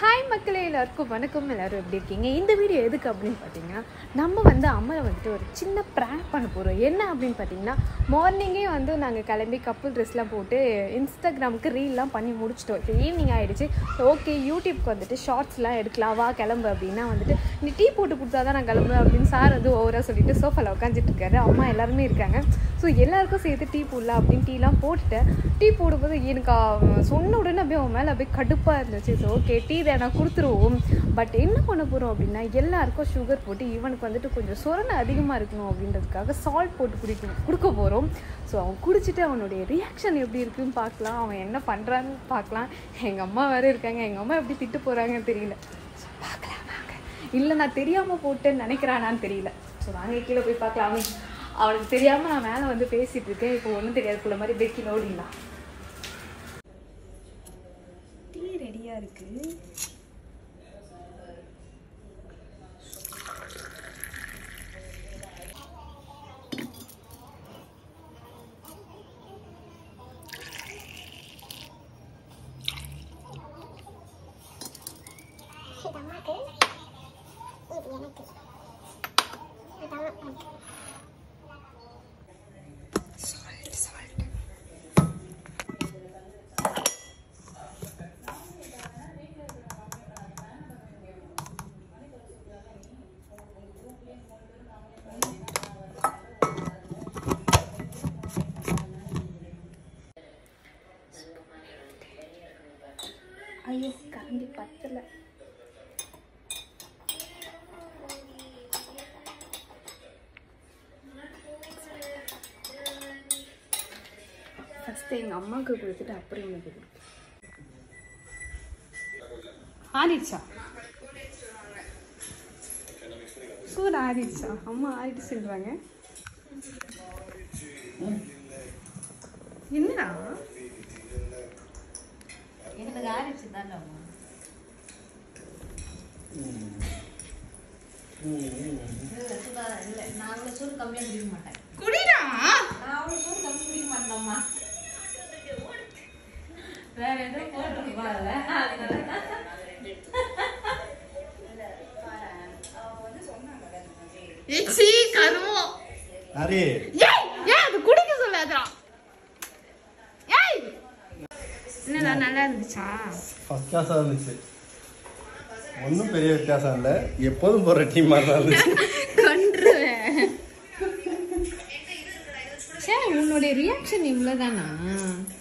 hi மக்களே எல்லாருக்கும் வணக்கம் எல்லாரும் எப்படி இருக்கீங்க இந்த வீடியோ எதுக்கு அப்படின்னு பார்த்தீங்கன்னா நம்ம வந்து அம்மரை வந்துட்டு ஒரு சின்ன ப்ராங்க் பண்ண போகிறோம் என்ன அப்படின்னு பார்த்தீங்கன்னா மார்னிங்கே வந்து நாங்கள் கிளம்பி கப்புள் ட்ரெஸ்லாம் போட்டு இன்ஸ்டாகிராமுக்கு ரீல்லாம் பண்ணி முடிச்சிட்டோம் இப்போ ஈவினிங் ஆகிடுச்சு ஓகே யூடியூப்க்கு வந்துட்டு ஷார்ட்ஸ்லாம் எடுக்கலாம் வா கிளம்பு அப்படின்னா வந்துட்டு நீ டீ போட்டு கொடுத்தா தான் நான் கிளம்புவேன் அப்படின்னு சார் வந்து ஓவராக சொல்லிட்டு சோஃபாவில் உட்காந்துட்டு இருக்காரு அம்மா எல்லாருமே இருக்காங்க ஸோ எல்லாருக்கும் சேர்த்து டீ போடலாம் அப்படின்னு டீலாம் போட்டுட்டேன் டீ போடும்போது எனக்கு அவன் சொன்ன உடனே அப்படியே அவன் மேலே அப்படியே கடுப்பாக இருந்துச்சு ஸோ ஓகே டீ தானே கொடுத்துருவோம் பட் என்ன பண்ண போகிறோம் அப்படின்னா எல்லாருக்கும் சுகர் போட்டு இவனுக்கு வந்துட்டு கொஞ்சம் சொரணை அதிகமாக இருக்கணும் அப்படின்றதுக்காக சால்ட் போட்டு குடிக்க கொடுக்க போகிறோம் ஸோ அவன் குடிச்சிட்டு அவனுடைய ரியாக்ஷன் எப்படி இருக்குன்னு பார்க்கலாம் அவன் என்ன பண்ணுறான்னு பார்க்கலாம் எங்கள் அம்மா வேறு இருக்காங்க எங்கள் அம்மா எப்படி திட்டு போகிறாங்கன்னு தெரியல ஸோ பார்க்கலாம் வாங்க இல்லை நான் தெரியாமல் போட்டேன்னு நினைக்கிறானான்னு தெரியல ஸோ வாங்க கீழே போய் பார்க்கலாம் அவன் அவனுக்கு தெரியாமல் நான் மேலே வந்து பேசிகிட்டு இருக்கேன் இப்போ ஒன்றும் தெரியாது போல மாதிரி பெக்கில் ஓடிடலாம் டீ ரெடியாக இருக்குது இது அம்மாக்கு இது எனக்கு இது அம்மா ஐயோ கரண்டி பத்தலை ஃபஸ்ட்டு எங்கள் அம்மாவுக்கு கொடுத்துட்டு அப்புறம் எனக்கு கொடுப்பேன் ஆடிடுச்சா சூடு ஆடிடுச்சா அம்மா ஆடிடுச்சுன்றாங்க என்னடா எனக்கு ஆரிச்சு தானே இல்லை நான் அவ்வளோ சூடு கம்மியாக குடிக்க மாட்டேன் குடிடா நான் அவ்வளோ சூடு கம்மி குடிக்க மாட்டேன்மா வேற எதுவும் போட்டு பாருல ஏச்சி கருமம் அரே ஏய் ஏன் அது குடிக்க சொல்லாதடா ஏய் என்னடா நல்லா இருந்துச்சா ஃபர்ஸ்ட் கிளாஸாக இருந்துச்சு ஒன்றும் பெரிய வித்தியாசம் இல்லை எப்போதும் போடுற டீம் மாதிரி தான் இருந்துச்சு கொன்றுவேன் சே உன்னுடைய ரியாக்ஷன் இவ்வளோதானா